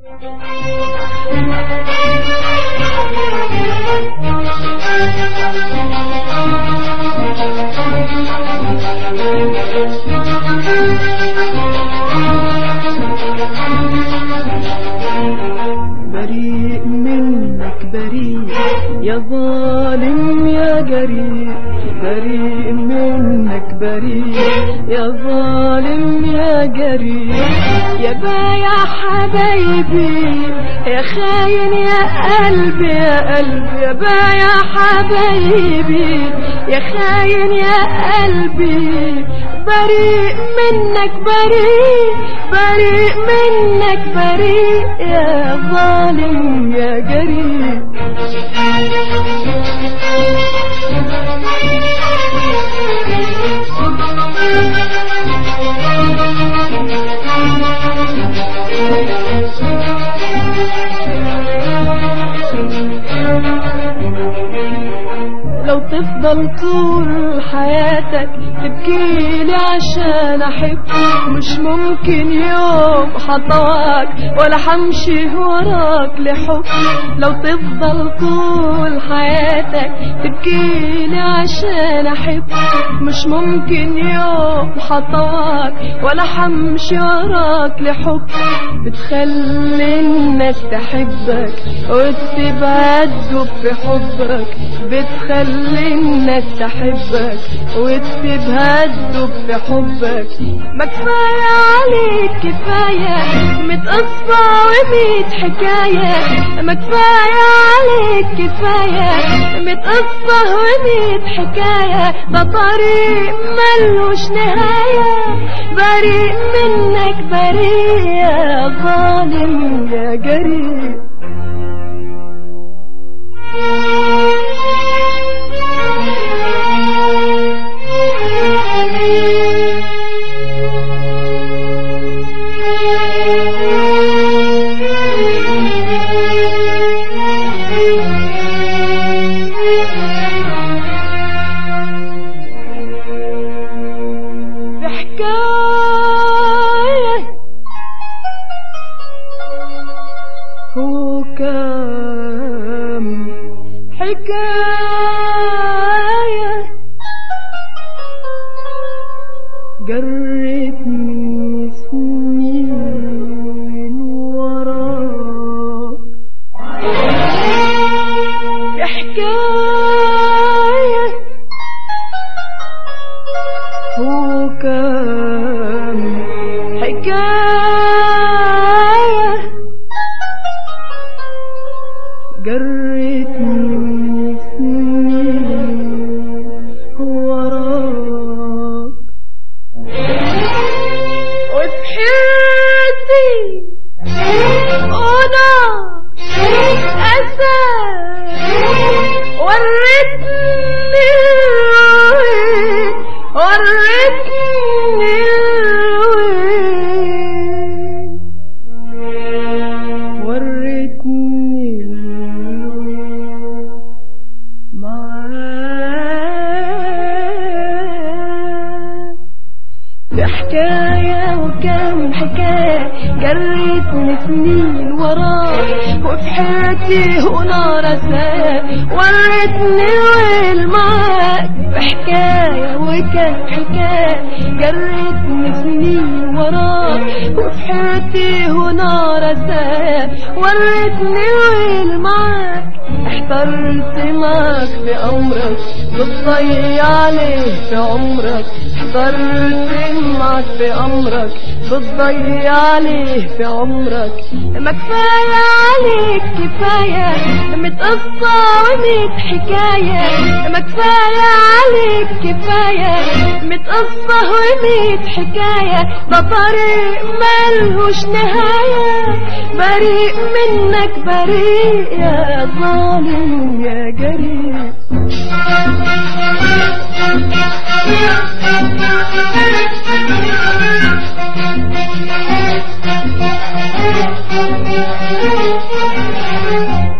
بريء منك بريء يا ظالم يا جريء بريء منك بريء يا ظالم يا جريء يا بايع حبايبي يا خاين يا قلبي يا قلبي يا بايع حبايبي يا خاين يا قلبي بريء منك بريء بريء منك بريء يا ظالم يا جريء لو تفضل طول حياتك تبكيلي عشان احب مش ممكن يوم حطواك ولا حمشي وراك لحب لو تفضل طول حياتك تبكيلي عشان احب مش ممكن يوم حطواك ولا حمشي وراك لحب بتخلي الناس تحبك وتبعدوا في حبك بتخلي الناس تحبك وتبهدوا في حبك ما كفاية عليك كفاية متقصة وميت حكاية ما كفاية عليك كفاية متقصة وميت حكاية ده طريق ملوش نهاية بريء منك بريء يا ظالم يا جريء في حكاية هو كام حكاية جرتني سنين وراك في حكاية هو كان حكاية جرتني سنين وراك وبحيرتي أنا أسى ورتني الويل ورتني الويل ورتني الويل معاك في حكاية وكم حكاية جريتني سنين وراك وفي حياتي هنا رساء وريتني الويل معاك في حكاية وكم حكاية جريتني سنين وراك وفي حياتي هنا رساء وريتني الويل معاك احترت معك في أمرك بتضيع عليه في عمرك احترت معك في أمرك بتضيع عليه في عمرك ما كفاية عليك كفاية متقصة وميت حكاية ما كفاية عليك كفاية متقصة وميت حكاية ده طريق ملهوش نهاية بريء منك بريء يا ظالم يا جريء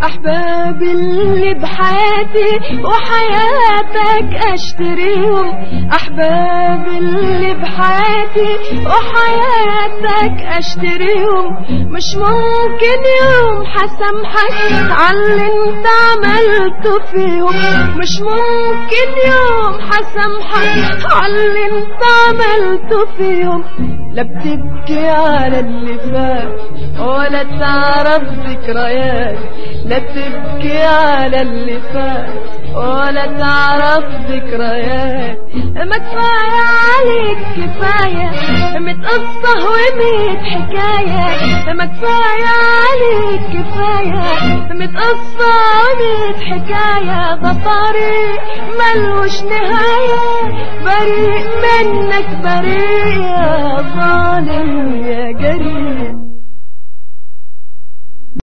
احبابي اللي بحياتي وحياتك اشتريهم احبابي اللي بحياتي وحياتك اشتريهم مش ممكن يوم حسامحك على اللي انت عملته فيهم مش ممكن يوم حسامحك على اللي انت عملته فيهم لا بتبكي على اللي فات ولا تعرف ذكريات لا تبكي على اللي فات ولا تعرف ذكريات ما كفاية عليك كفاية متقصة وميت حكاية ما كفاية عليك كفاية متقصة وميت حكاية ده طريق ملوش نهاية بريء منك بريء يا ظالم يا جريء